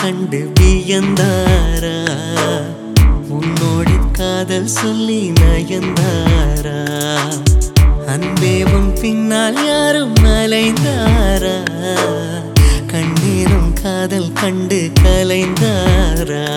கண்டு வியந்தாரா உன்னோடு காதல் சொல்லி நயந்தாரா அன்பே உன் பின்னால் யாரும் அலைந்தாரா கண்ணீரும் காதல் கண்டு கலைந்தாரா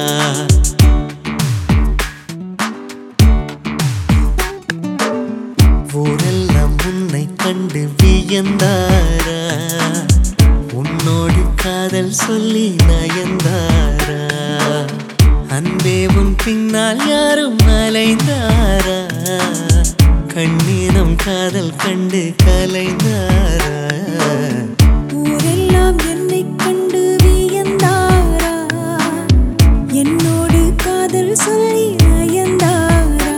ஊரெல்லாம் உன்னை கண்டு வியந்தாரா உன்னோடு காதல் சொல்லி நயந்தாரா அன்பே உன் பின்னால் யாரும் அலைந்தாரா கண்ணீரம் காதல் கண்டு கலைந்தாரா ஊரெல்லாம் என்னைக் கண்டு வியந்தாரா என்னோடு காதல் சொல்லி நயந்தாரா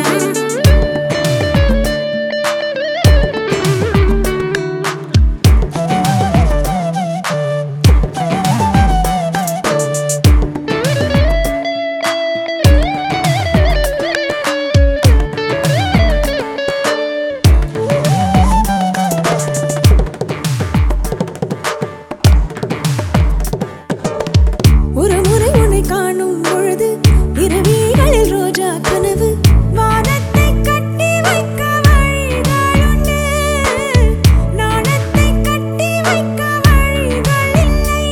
ஒரு முறை உன்னை காணும் பொழுது இரவிகளில் ரோஜா கனவு வானத்தை கட்டி வைக்க வழிகளுண்டு நாணத்தை கட்டி வைக்க வழிகள் இல்லை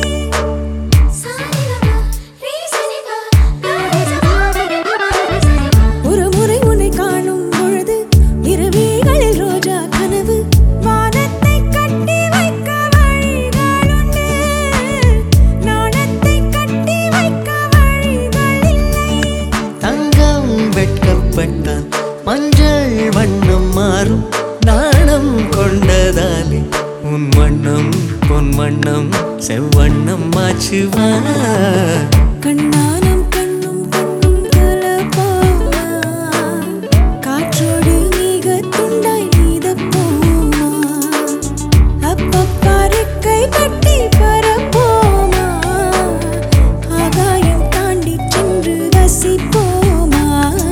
ஒரு முறை உன்னை காணும் பொழுது இரவிகளில் ரோஜா கனவு வானத்தை கட்டி வைக்க வழிகளுண்டு நாணத்தை கட்டி வைக்க வழிகள் இல்லை தங்கம் வெட்கப்பட்டால் மஞ்சள் வண்ணம் மாறும் நாணம் கொண்டதாலே உன் வண்ணம் பொன் வண்ணம் செவ்வண்ணம் மாச்சுவா கண்ணானம் கண்ணும் கண்ணும் கலப்பாமா காற்றோடு மிக துண்டாய் நீதப்போமா அப்பப்பா ரெக்கை கட்டி பரப்போமா ஆகாயம் தாண்டி சென்று ரசிப்போமா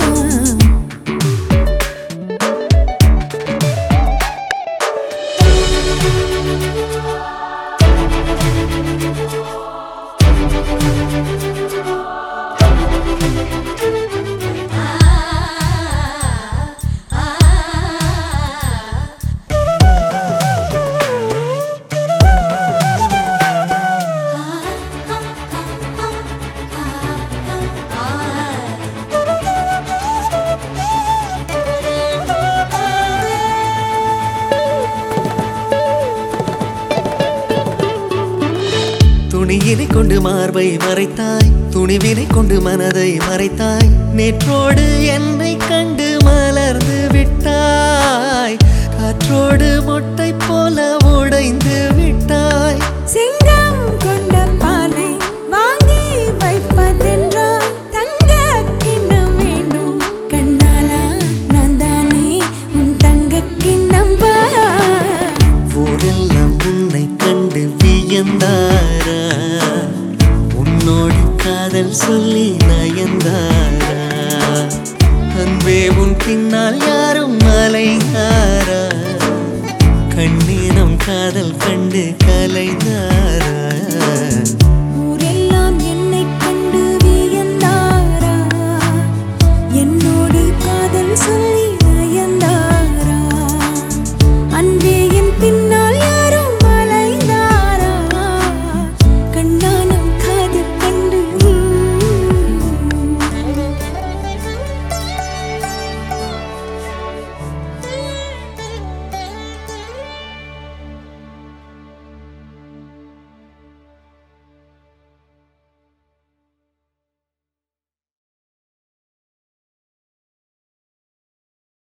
துணியினை கொண்டு மார்பை மறைத்தாய் துணிவினை கொண்டு மனதை மறைத்தாய் நேற்றோடு என்னை கண்டு மலர்ந்து விட்டாய் காற்றோடு மொட்டை போல உடைந்து விட்டாய் சிங்கம் கொண்ட பாலை வாங்கி வைப்பதென்றால் தங்க கிண்ணம் வேண்டும் கண்ணாலா நான் தானே உன் தங்க கிண்ணம் ஊரெல்லாம் உன்னை கண்டு வியந்தாரா உன்னோடு காதல் சொல்ல